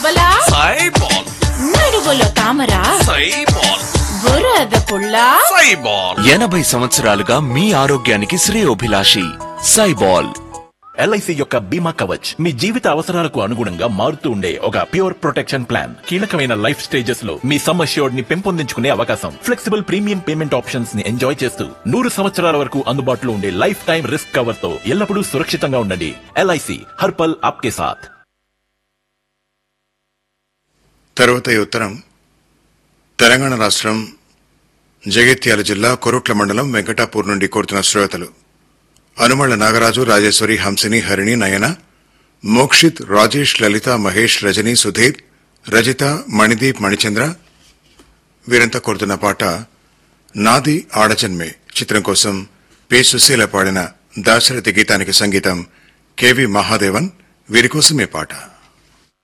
బలా సైబాల్ నడువులో తామర సైబాల్ బురద పుల్ల సైబాల్ ఎనభై సంవత్సరాలుగా మీ ఆరోగ్యానికి శ్రేయోభిలాషి సైబాల్ ఎల్ఐసి యొక్క బీమా కవచ్ మీ జీవిత అవసరాలకు అనుగుణంగా మారుతూ ఉండే ఒక ప్యూర్ ప్రొటెక్షన్ ప్లాన్ కీలకమైన లైఫ్ స్టేజెస్ లో మీ సమ్ అష్యూర్డ్ ని పెంపొందించుకునే అవకాశం ఫ్లెక్సిబుల్ ప్రీమియం పేమెంట్ ఆప్షన్స్ ని ఎంజాయ్ చేస్తూ నూరు సంవత్సరాల వరకు అందుబాటులో ఉండే లైఫ్ టైం రిస్క్ కవర్ తో ఎల్లప్పుడూ సురక్షితంగా ఉండండి ఎల్ఐసి హర్పల్ ఆప్కే సాథ్ తరువాత ఈ ఉత్తరం తెలంగాణ రాష్ట్రం జగిత్యాల జిల్లా కొరుట్ల మండలం వెంకటాపూర్ నుండి కోరుతున్న శ్రోతలు అనుమళ్ల నాగరాజు రాజేశ్వరి హంసిని హరిణి నయన మోక్షిత్ రాజేష్ లలిత మహేష్ రజని సుధీర్ రజిత మణిదీప్ మణిచంద్ర వీరంతా కోరుతున్న పాట నాది ఆడజన్మే చిత్రం కోసం పి సుశీల పాడిన దాశరథి గీతానికి సంగీతం కెవి మహాదేవన్ వీరి కోసమే పాట